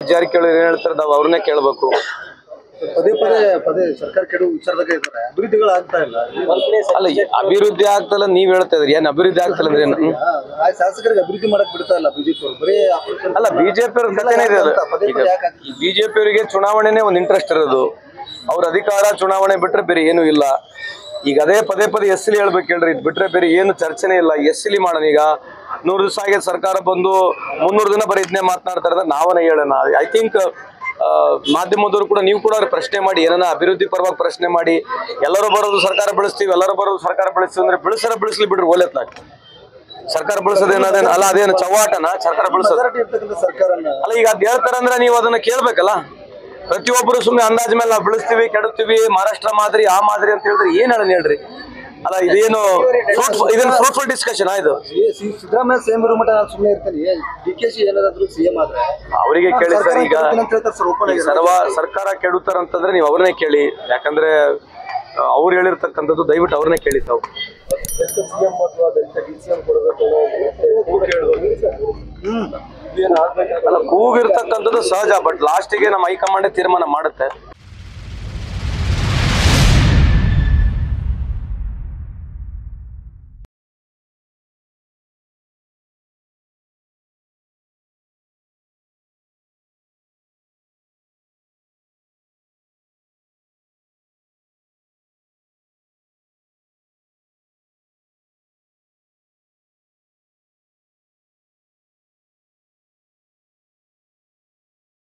ಜಾರಕಿಹೊಳಿ ಏನ್ ಹೇಳ್ತಾರೆ ನಾವು ಅವ್ರನ್ನೇ ಕೇಳ್ಬೇಕು ಪದೇ ಪದೇ ಪದೇ ಸರ್ಕಾರ ಕೆಡುವ ವಿಚಾರದಾಗ ಇದ್ದಾರೆ ಅಭಿವೃದ್ಧಿಗಳು ಆಗ್ತಾ ಇಲ್ಲ ಅಲ್ಲ ಈ ಅಭಿವೃದ್ಧಿ ಆಗ್ತಲ್ಲ ನೀವ್ ಹೇಳ್ತಾ ಇದ್ರಿ ಏನ್ ಅಭಿವೃದ್ಧಿ ಆಗ್ತಲ್ಲ ಅಂದ್ರೆ ಏನು? ಹ್ಮ್. ಆ ಶಾಸಕರಿಗೆ ಅಭಿವೃದ್ಧಿ ಮಾಡಕ್ ಬಿಡ್ತಾ ಇಲ್ಲ ಬಿಜೆಪಿ ಅವರು ಬರೀ operation- ಅಲ್ಲ ಬಿಜೆಪಿ ಅವ್ರ ಕಥೆನೇ ಇದೆ ಅದು ಪದೇ ಪದೇ ಯಾಕೆ ಆಗ್ತಿದೆ? ಬಿಜೆಪಿ ಅವರಿಗೆ ಚುನಾವಣೆನೇ ಒಂದು ಇಂಟ್ರೆಸ್ಟ್ ಇರೋದು ಅವ್ರ ಅಧಿಕಾರ ಚುನಾವಣೆ ಬಿಟ್ರೆ ಬೇರೆ ಏನೂ ಇಲ್ಲ ಈಗ ಅದೇ ಪದೇ ಪದೇ ಎಸ್ ಲಿ ಹೇಳ್ಬೇಕು ಹೇಳ್ರಿ ಇದು ಬಿಟ್ರೆ ಬೇರೆ ಏನು ಚರ್ಚೆನೇ ಇಲ್ಲ ಎಸ್ ಲಿ ಮಾಡೋಣ ಈಗ ನೂರು ದಿವಸ ಆಗಿ ಸರ್ಕಾರ ಬಂದು ಮುನ್ನೂರು ದಿನ ಬರೀ ಇದನ್ನೇ ಮಾತನಾಡ್ತಾರೆ ಅಂದ್ರೆ ನಾವನೇ ಹೇಳೋಣ ಐ ಥಿಂಕ್ ಮಾಧ್ಯಮದವರು ಕೂಡ ನೀವು ಕೂಡ ಅವ್ರಿಗೆ ಪ್ರಶ್ನೆ ಮಾಡಿ ಏನನ್ನ ಅಭಿವೃದ್ಧಿ ಪರವಾಗಿ ಪ್ರಶ್ನೆ ಮಾಡಿ ಎಲ್ಲರೂ ಬರೋದು ಸರ್ಕಾರ ಬೆಳೆಸ್ತೀವಿ ಎಲ್ಲರೂ ಬರೋದು ಸರ್ಕಾರ ಬೆಳೆಸ್ತೀವಿ ಅಂದ್ರೆ ಬೆಳೆಸರ ಬೆಳೆಸ್ಲಿ ಬಿಡ್ರಿ ಓಲೆತ್ಲಾಗ ಸರ್ಕಾರ ಬೆಳೆಸೋದೇನದೇನು ಅಲ್ಲ ಅದೇನು ಚವಾಟನ ಸರ್ಕಾರ ಬೆಳೆಸೋದು majority ಇರ್ತಕ್ಕಂಥ ಸರ್ಕಾರನ ಅಲ್ಲ ಈಗ ಅದ್ ಹೇಳ್ತಾರಂದ್ರೆ ನೀವು ಅದನ್ನ ಕೇಳ್ಬೇಕಲ್ಲ ಪ್ರತಿಯೊಬ್ಬರು ಸುಮ್ಮನೆ ಅಂದಾಜ್ ಮೇಲೆ ನಾವು ಬೆಳೆಸ್ತೀವಿ ಕೆಡುತ್ತೀವಿ ಮಹಾರಾಷ್ಟ್ರ ಮಾದರಿ ಆ ಮಾದರಿ ಅಂತ ಹೇಳಿದ್ರೆ ಏನ್ ಹೇಳೋಣ ಹೇಳ್ರಿ ಅಲ್ಲ ಇದೇನು fruitful- ಇದೇನು ಫ್ರೂಟ್ಫುಲ್ ಡಿಸ್ಕಷನ್ ಆಯ್ತು ಸಿ- ಸಿ- ಸಿದ್ದರಾಮಯ್ಯ ಸೇಮ್ ಇರೋ ಮಟ್ಟ ನಾನು ಸುಮ್ಮನೆ ಇರ್ತೀನಿ ಡಿ ಕೆ ಶಿ ಏನಾದ್ರು ಸಿಎಂ ಆದ್ರೆ ಅವರಿಗೆ ಕೇಳಿ ಸರ್ ಸರ್ಕಾರ ಈಗ ಕೆಡ್ತೀನಿ ಅಂತ ಹೇಳ್ತಾರೆ ಸರ್ ಓಪನ್ ಈಗ ಸರ್ವ ಸರ್ಕಾರ ಕೆಡುತ್ತಾರಂತಂದ್ರೆ ನೀವು ಅವ್ರನ್ನೇ ಕೇಳಿ ಯಾಕಂದ್ರೆ ಆ, ಅವ್ರು ಹೇಳಿರ್ತಕ್ಕಂಥದ್ದು ದಯವಿಟ್ಟು ಅವ್ರನ್ನೇ ಕೇಳಿ ತಾವು ಸಿಎಂ ಅಥವಾ ದಲಿತ ಡಿ ಸಿ ಎಂ ಕೊಡಬೇಕು ಅಲ್ಲ ಕೂಗಿರ್ತಕ್ಕಂಥದ್ದು ಸಹಜ ಬಟ್ ಲಾಸ್ಟಿಗೆ ನಮ್ಮ ಹೈಕಮಾಂಡ್ ತೀರ್ಮಾನ ಮಾಡುತ್ತೆ